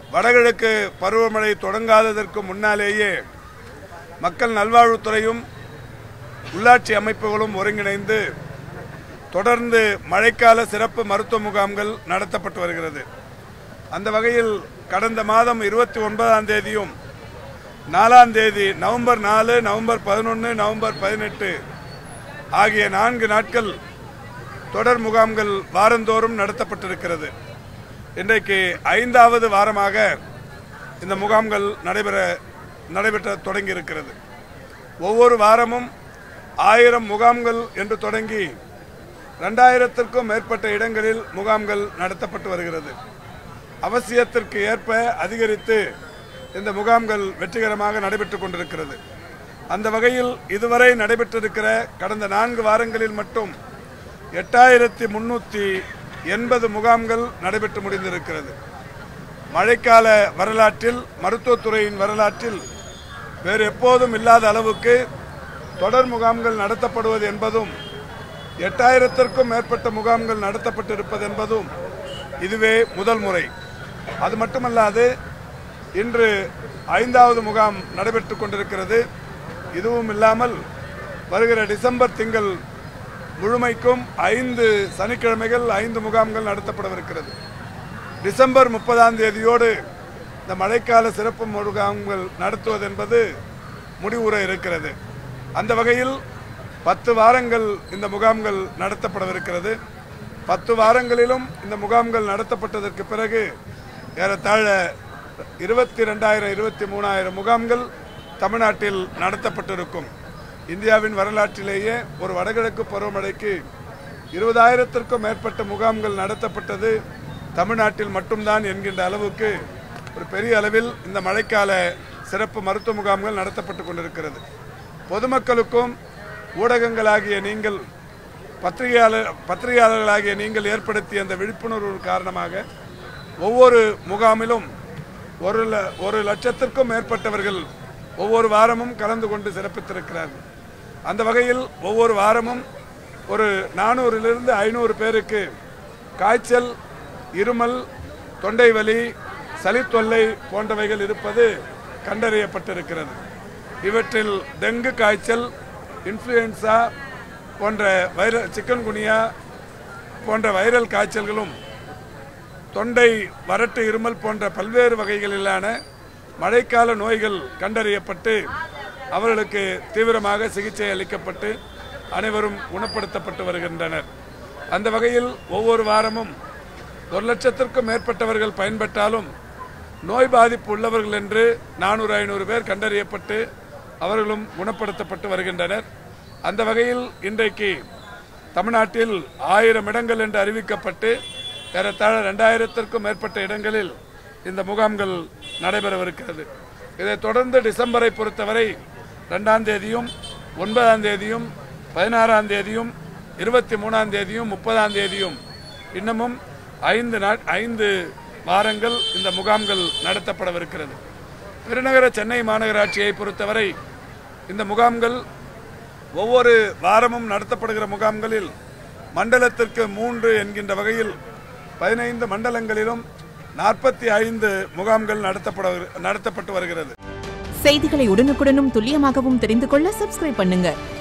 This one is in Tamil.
வடகிழக்கு பருவமழை தொடங்காததற்கு முன்னாலேயே மக்கள் நல்வாழ்வுத்துறையும் உள்ளாட்சி அமைப்புகளும் ஒருங்கிணைந்து தொடர்ந்து மழைக்கால சிறப்பு மருத்துவ முகாம்கள் நடத்தப்பட்டு வருகிறது அந்த வகையில் கடந்த மாதம் இருபத்தி ஒன்பதாம் தேதியும் நாலாம் தேதி நவம்பர் நாலு நவம்பர் பதினொன்று நவம்பர் பதினெட்டு ஆகிய நான்கு நாட்கள் தொடர் முகாம்கள் வாரந்தோறும் நடத்தப்பட்டிருக்கிறது இன்றைக்கு ஐந்தாவது வாரமாக இந்த முகாம்கள் நடைபெற நடைபெற்ற தொடங்கி இருக்கிறது ஒவ்வொரு வாரமும் ஆயிரம் முகாம்கள் என்று தொடங்கி ரெண்டாயிரத்திற்கும் மேற்பட்ட இடங்களில் முகாம்கள் நடத்தப்பட்டு வருகிறது அவசியத்திற்கு ஏற்ப அதிகரித்து இந்த முகாம்கள் வெற்றிகரமாக நடைபெற்றுக் கொண்டிருக்கிறது அந்த வகையில் இதுவரை நடைபெற்றிருக்கிற கடந்த நான்கு வாரங்களில் மட்டும் எட்டாயிரத்தி முன்னூற்றி எண்பது முகாம்கள் நடைபெற்று முடிந்திருக்கிறது மழைக்கால வரலாற்றில் மருத்துவத்துறையின் வரலாற்றில் வேறு எப்போதும் இல்லாத அளவுக்கு தொடர் முகாம்கள் நடத்தப்படுவது என்பதும் எட்டாயிரத்திற்கும் மேற்பட்ட முகாம்கள் நடத்தப்பட்டிருப்பது என்பதும் இதுவே முதல் முறை அது மட்டுமல்லாது இன்று ஐந்தாவது முகாம் நடைபெற்றுக் கொண்டிருக்கிறது இதுவும் இல்லாமல் வருகிற டிசம்பர் திங்கள் முழுமைக்கும் ஐந்து சனிக்கிழமைகள் ஐந்து முகாம்கள் நடத்தப்படவிருக்கிறது டிசம்பர் முப்பதாம் தேதியோடு இந்த மழைக்கால சிறப்பு முகாம்கள் நடத்துவது என்பது முடிவுற இருக்கிறது அந்த வகையில் பத்து வாரங்கள் இந்த முகாம்கள் நடத்தப்படவிருக்கிறது பத்து வாரங்களிலும் இந்த முகாம்கள் நடத்தப்பட்டதற்கு பிறகு ஏறத்தாழ இருபத்தி ரெண்டாயிரம் இருபத்தி மூணாயிரம் முகாம்கள் தமிழ்நாட்டில் நடத்தப்பட்டிருக்கும் இந்தியாவின் வரலாற்றிலேயே ஒரு வடகிழக்கு பருவமழைக்கு இருபதாயிரத்திற்கும் மேற்பட்ட முகாம்கள் நடத்தப்பட்டது தமிழ்நாட்டில் மட்டும்தான் என்கின்ற அளவுக்கு ஒரு பெரிய அளவில் இந்த மழைக்கால சிறப்பு மருத்துவ முகாம்கள் நடத்தப்பட்டு கொண்டிருக்கிறது பொதுமக்களுக்கும் ஊடகங்களாகிய நீங்கள் பத்திரிகையாளர் பத்திரிகையாளர்களாகிய நீங்கள் ஏற்படுத்திய அந்த விழிப்புணர்வு காரணமாக ஒவ்வொரு முகாமிலும் ஒரு ல- ஒரு லட்சத்திற்கும் மேற்பட்டவர்கள் ஒவ்வொரு வாரமும் கலந்து கொண்டு சிறப்பித்திருக்கிறார்கள் அந்த வகையில் ஒவ்வொரு வாரமும் ஒரு நானூறிலிருந்து ஐநூறு பேருக்கு காய்ச்சல் இருமல் தொண்டை வலி சளித்தொல்லை போன்றவைகள் இருப்பது கண்டறியப்பட்டிருக்கிறது இவற்றில் டெங்கு காய்ச்சல் இன்ஃப்ளூயன்சா போன்ற வைரல் சிக்கன்குனியா போன்ற வைரல் காய்ச்சல்களும் தொண்டை வறட்டு இருமல் போன்ற பல்வேறு வகைகளிலான மழைக்கால நோய்கள் கண்டறியப்பட்டு அவர்களுக்கு தீவிரமாக சிகிச்சை அளிக்கப்பட்டு அனைவரும் குணப்படுத்தப்பட்டு வருகின்றனர் அந்த வகையில் ஒவ்வொரு வாரமும் ஒரு லட்சத்திற்கும் மேற்பட்டவர்கள் பயன்பெற்றாலும் நோய் பாதிப்பு உள்ளவர்கள் என்று நானூறு ஐநூறு பேர் கண்டறியப்பட்டு அவர்களும் குணப்படுத்தப்பட்டு வருகின்றனர் அந்த வகையில் இன்றைக்கு தமிழ்நாட்டில் ஆயிரம் இடங்கள் என்று அறிவிக்கப்பட்டு ஏறத்தாழ ரெண்டாயிரத்திற்கும் மேற்பட்ட இடங்களில் இந்த முகாம்கள் நடைபெறவிருக்கிறது இதைத் தொடர்ந்து டிசம்பரை பொறுத்தவரை ரெண்டாம் தேதியும் ஒன்பதாம் தேதியும் பதினாறாம் தேதியும் இருபத்தி மூணாம் தேதியும் முப்பதாம் தேதியும் இன்னமும் ஐந்து நாட் ஐந்து வாரங்கள் இந்த முகாம்கள் நடத்தப்படவிருக்கிறது பெருநகர சென்னை மாநகராட்சியை பொறுத்தவரை இந்த முகாம்கள் ஒவ்வொரு வாரமும் நடத்தப்படுகிற முகாம்களில் மண்டலத்திற்கு மூன்று என்கின்ற வகையில் பதினைந்து மண்டலங்களிலும் நாற்பத்தி ஐந்து முகாம்கள் நடத்தப்பட நடத்தப்பட்டு வருகிறது செய்திகளை உடனுக்குடனும் துல்லியமாகவும் தெரிந்து கொள்ள சப்ஸ்கிரைப் பண்ணுங்க